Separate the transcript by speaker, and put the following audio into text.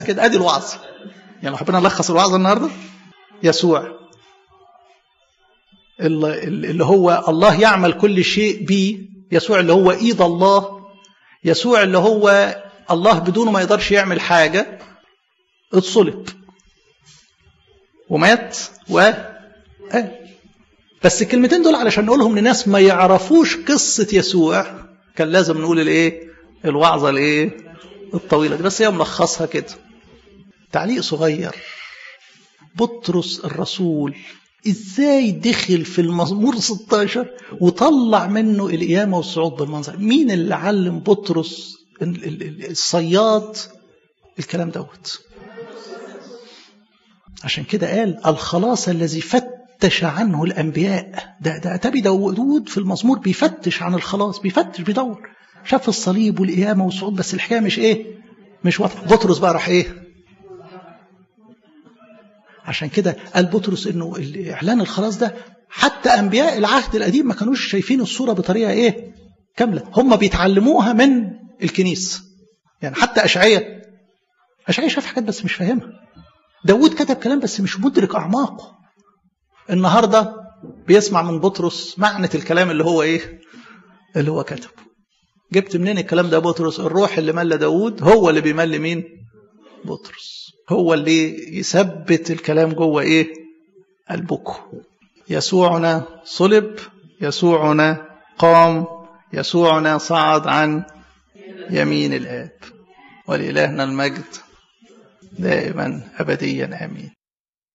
Speaker 1: كده ادي الوعظ يعني لو حبينا نلخص الوعظ النهارده يسوع اللي هو الله يعمل كل شيء بيه يسوع اللي هو ايد الله يسوع اللي هو الله بدونه ما يقدرش يعمل حاجه اتصلب ومات و آه. بس الكلمتين دول علشان نقولهم لناس ما يعرفوش قصة يسوع كان لازم نقول الايه الوعظة الايه الطويلة دي بس هي ملخصها كده تعليق صغير بطرس الرسول ازاي دخل في المزمور 16 وطلع منه القيامة والصعود بالمنظر مين اللي علم بطرس الصياد الكلام دوت عشان كده قال الخلاص الذي فتش عنه الانبياء ده ده اتبي داود في المزمور بيفتش عن الخلاص بيفتش بيدور شاف الصليب والقيامه والصعود بس الحكايه مش ايه مش واضحه بطرس بقى راح ايه عشان كده قال بطرس انه اعلان الخلاص ده حتى انبياء العهد القديم ما كانوش شايفين الصوره بطريقه ايه كامله هم بيتعلموها من الكنيسه يعني حتى اشعياء اشعياء شاف حاجات بس مش فاهمها داود كتب كلام بس مش مدرك أعماقه النهاردة بيسمع من بطرس معنى الكلام اللي هو إيه اللي هو كتبه جبت منين الكلام ده بطرس الروح اللي مل داود هو اللي بيمل مين بطرس هو اللي يثبت الكلام جوه إيه قلبكم يسوعنا صلب يسوعنا قام يسوعنا صعد عن يمين الآب ولإلهنا المجد دائما أبديا آمين